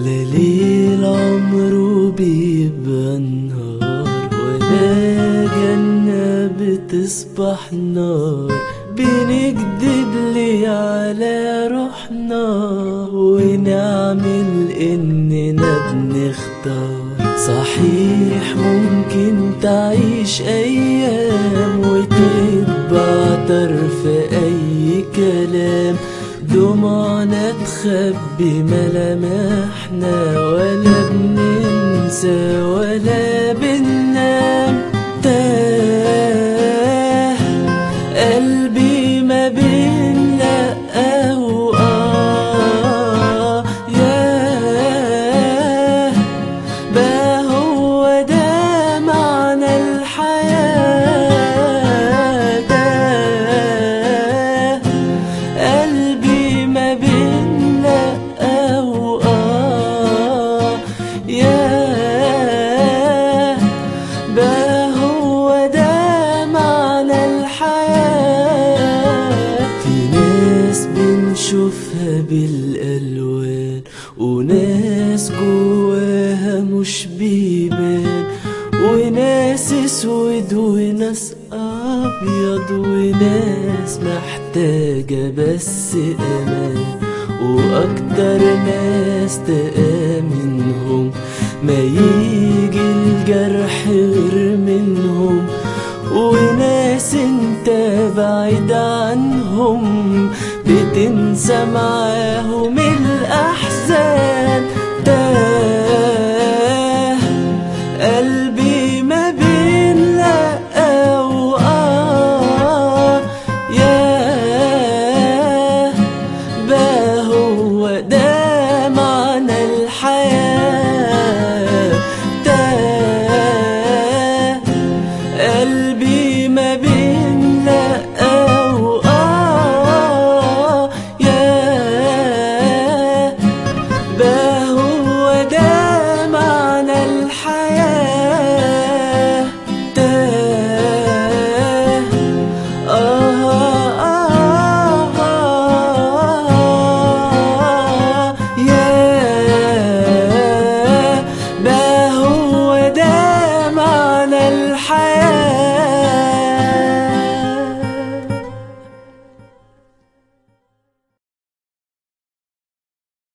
لا ليل عمره بيبقى نهار ولا جنة بتصبح نار بنكدب ليه على روحنا ونعمل إننا بنختار صحيح ممكن تعيش أيام وتتبع طرف أي كلام دموعنا تخبي ملامحنا ولا بننسى ولا بننام تاه قلبي ما بين لأ وآه ياه بقى هو ده معنى الحياة تاه قلبي ما بين لأ وآه ياه بقى هو ده معنى الحياة في ناس بنشوفها بالألوان وناس جواها مش بيبان وناس اسود وناس ابيض وناس محتاجة بس امان واكتر ناس تآمنهم ما يجي الجرح غير منهم وناس انت بعيد عنهم بتنسى معاهم اللي